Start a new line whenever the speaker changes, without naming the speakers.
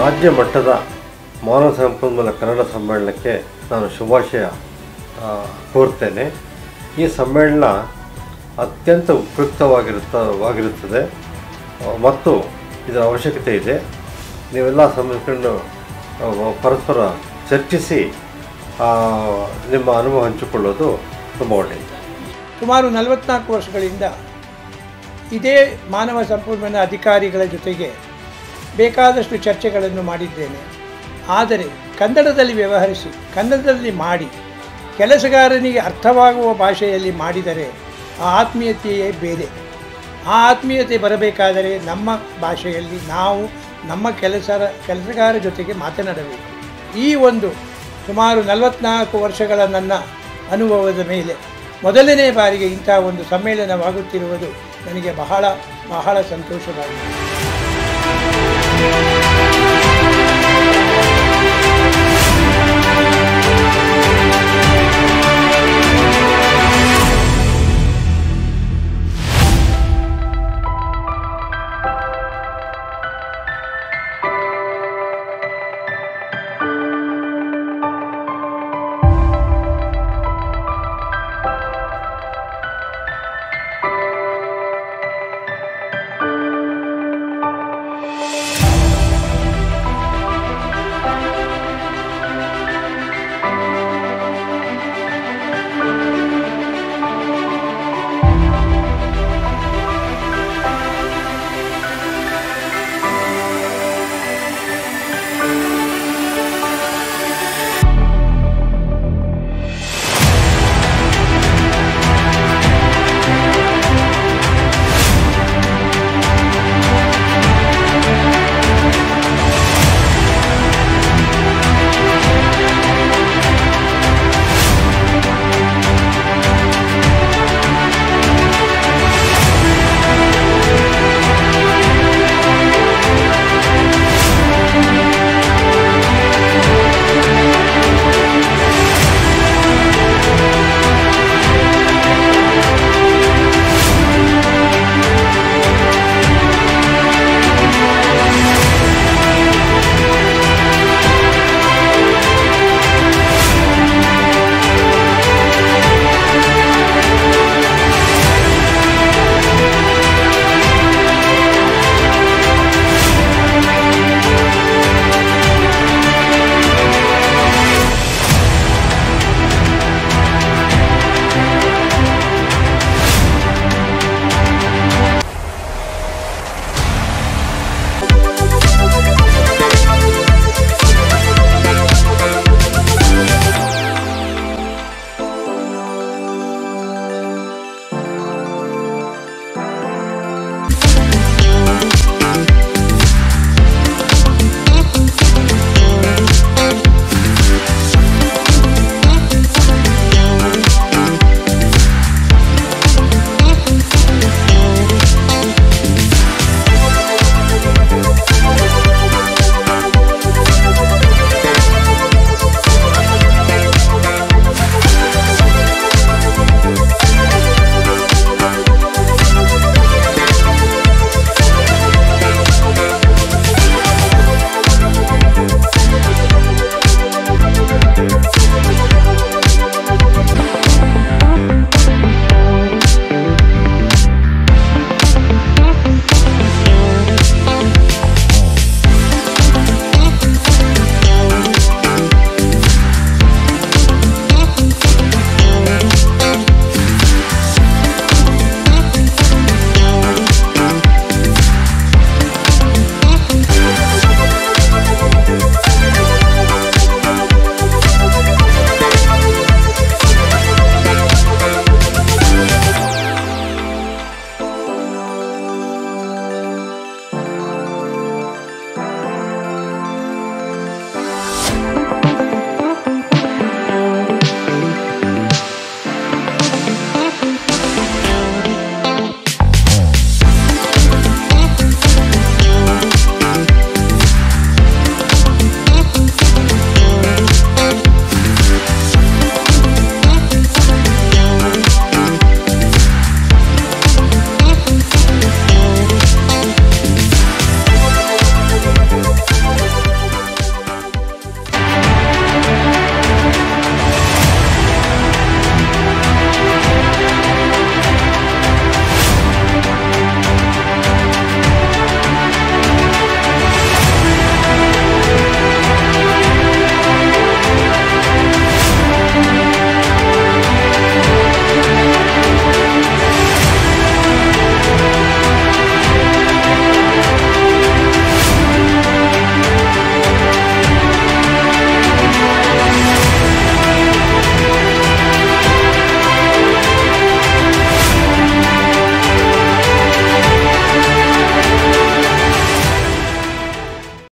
ರಾಜ್ಯ ಮಟ್ಟದ ಮಾನವ ಸಂಪನ್ಮೂಲ ಕನ್ನಡ ಸಮ್ಮೇಳನಕ್ಕೆ ನಾನು ಶುಭಾಶಯ ಆ, ಕೋರ್ತೇನೆ ಈ ಸಮ್ಮೇಳನ ಅತ್ಯಂತ ಉಪಯುಕ್ತವಾಗಿರುತ್ತವಾಗಿರುತ್ತದೆ ಆ, ಮತ್ತು ಇದರ ಅವಶ್ಯಕತೆ ಇದೆ ನೀವೆಲ್ಲ ಸಮಸ್ಯೆಗಳನ್ನು ಆ, ಪರಸ್ಪರ ಚರ್ಚಿಸಿ ಆ, ನಿಮ್ಮ ಅನುಭವ ಹಂಚಿಕೊಳ್ಳೋದು ತುಂಬ ಒಳ್ಳೆಯದು
ಸುಮಾರು ನಲವತ್ನಾಲ್ಕು ವರ್ಷಗಳಿಂದ ಇದೇ ಮಾನವ ಸಂಪನ್ಮೂಲ ಅಧಿಕಾರಿಗಳ ಜೊತೆಗೆ ಬೇಕಾದಷ್ಟು ಚರ್ಚೆಗಳನ್ನು ಮಾಡಿದ್ದೇನೆ ಆದರೆ ಕನ್ನಡದಲ್ಲಿ ವ್ಯವಹರಿಸಿ ಕನ್ನಡದಲ್ಲಿ ಮಾಡಿ ಕೆಲಸಗಾರನಿಗೆ ಅರ್ಥವಾಗುವ ಭಾಷೆಯಲ್ಲಿ ಮಾಡಿದರೆ ಆ ಆತ್ಮೀಯತೆಯೇ ಬೇರೆ ಆ ಆತ್ಮೀಯತೆ ಬರಬೇಕಾದರೆ ನಮ್ಮ ಭಾಷೆಯಲ್ಲಿ ನಾವು ನಮ್ಮ ಕೆಲಸ ಕೆಲಸಗಾರ ಜೊತೆಗೆ ಮಾತನಾಡಬೇಕು ಈ ಒಂದು ಸುಮಾರು ನಲವತ್ನಾಲ್ಕು ವರ್ಷಗಳ ನನ್ನ ಅನುಭವದ ಮೇಲೆ ಮೊದಲನೇ ಬಾರಿಗೆ ಇಂಥ ಒಂದು ಸಮ್ಮೇಳನವಾಗುತ್ತಿರುವುದು ನನಗೆ ಬಹಳ ಬಹಳ ಸಂತೋಷವಾಗಿದೆ